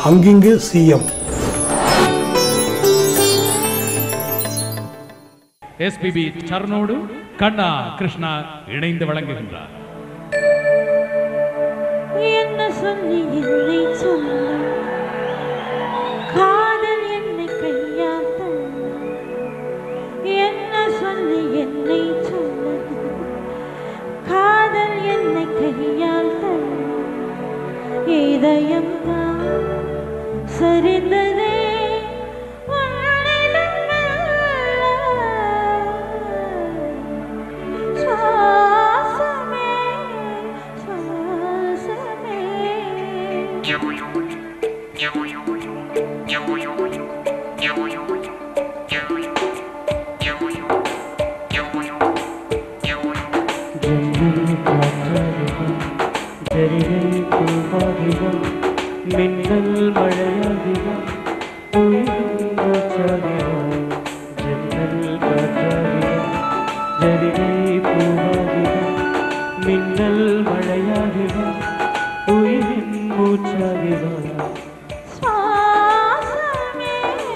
அங்கிங்கு CM SPB சரணோடு கண்ணா கிருஷ்ணா இணைந்து வழங்குகின்றார் என்ன சொல்லி என்னை சொல்ல காதல் என்னை கையால் தள்ள என்ன சொல்லி என்னை சொல்ல காதல் என்னை கையால் தள்ள இதயம் தான் சரிந்ததே உன்னிடம் மெல்ல. சுவாசமே சுவாசமே ஜன்னல் காற்றாகுதா ஜரிகை பூவாகுதா மின்னல் மழையாகுதா உயிரின் மூச்சாகுதா ஜன்னல் காற்றாகுதா ஜரிகை பூவாகுதா மின்னல் மழையாகுதா உயிரின் மூச்சாகுதா சுவாசமே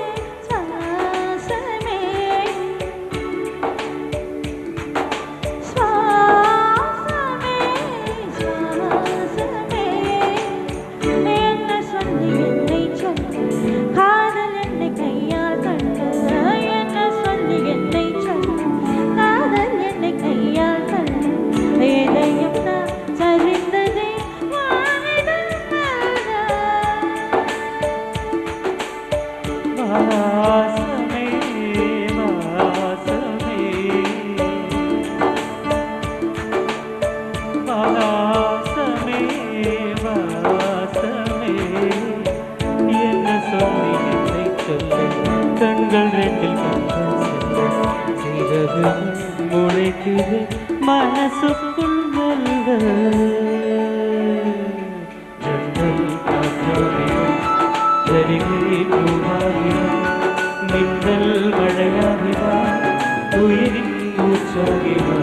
சுவாசமே சுவாசமே சுவாசமே என்ன சொல்லி என்னை சொல்ல காதல் என்னை கையால் கண்டல என்ன சொல்லி என்னை சொல்ல காதல் என்னை கையால் கண்டல இதயம் தான் சரிந்ததே வானிடம் மெல்ல. வாசமே வாசமே வாசமே வாசமே என்ன சொல்லி என்னை சொல்ல கண்கள் ரெண்டில் கண்கள் செல்ல சிறகுகள் முளைக்குது மனசுக்குள் மெல்ல ஜன்னல் காற்றாகிறோம் சரிகை பூவாகிறா மின்னல் மழையாகிறா உயிரின் மூச்சாகிறா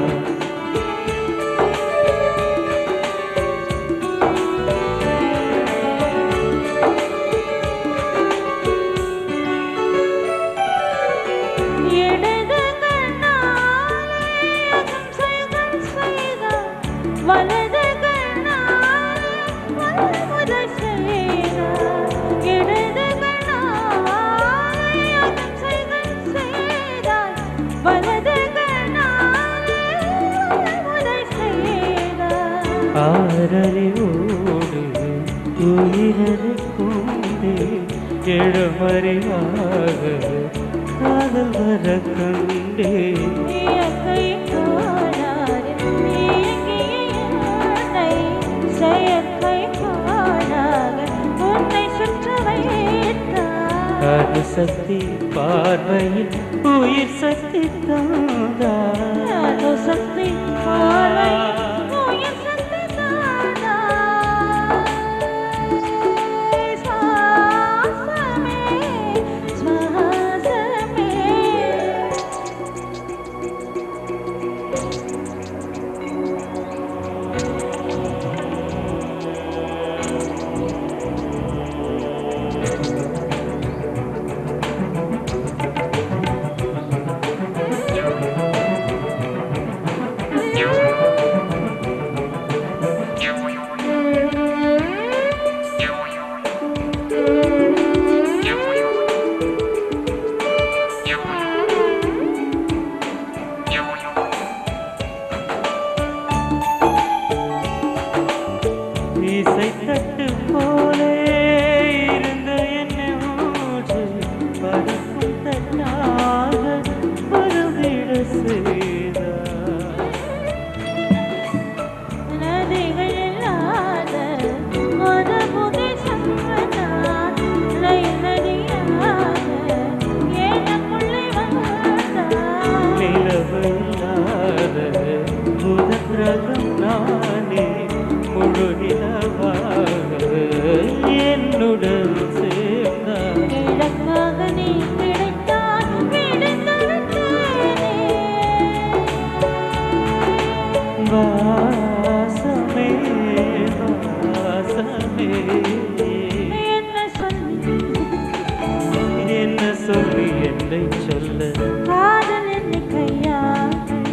இடது கண்ணாலே அகம் செய்தல் செய்தார். வலது கண்ணாலே வல்முதல் செய்தார். இடது கண்ணாலே அகம் செய்தல் செய்தார். வலது கண்ணாலே வல்முதல் செய்தார். ஆரறிவோடு உயிரது கொண்டே எழுமறையாக காதல் வர கண்டே இயற்கை கோளாறு இயங்கிய என்னை செயற்கை கோளாக உன்னை சுற்ற வைத்தார். அது சக்தி பார்வையில் உயிர் சக்தி தந்தார் அது சக்தி கோலை உயிர் சக்தி தானா. சுவாசமே, சுவாசமே. இசை தட்டு போலே இருந்த என்ன ஊற்று பறக்கும் தட்டாக பருவிட செய்தார் நதிகள் இல்லாத ஒரு புகை சம்பனார் ரயில் நதியாக எனக்குள்ளே வந்தார் நிலவு இல்லாத புதரகம் நானே முழு நிலவாக என்னுடன் சேர்ந்தார் கிழக்காக நீ கிடைத்தால் விடுந்து விட்டேனே வாசமே வாசமே என்ன சொல்ல இல்லை சொல்ல காதல் என்னை கையால்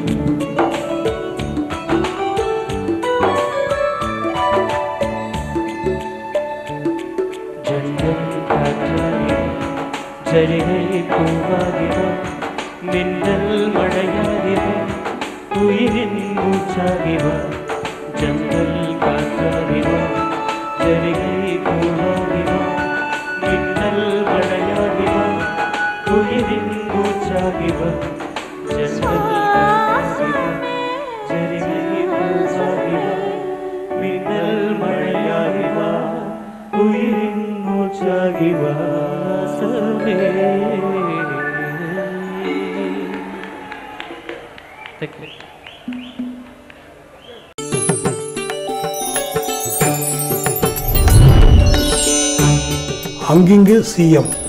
ஜன்னல் காற்றாகிவா ஜரிகை பூவாகிவா மின்னல் மழையாகிவா உயிரின் மூச்சாகிவா ஜன்னல் காற்றாகிவா ஜரிகை பூவாகிவா மின்னல் மழையாகிவா உயிரின் மூச்சாகிவா ஜன்னல் காற்றாகிவா ஜரிகை பூவாகிவா மின்னல் மழையாகிவா உயிரின் மூச்சாகிவா சமே Thank you. அங்கிங்கு சிஎம்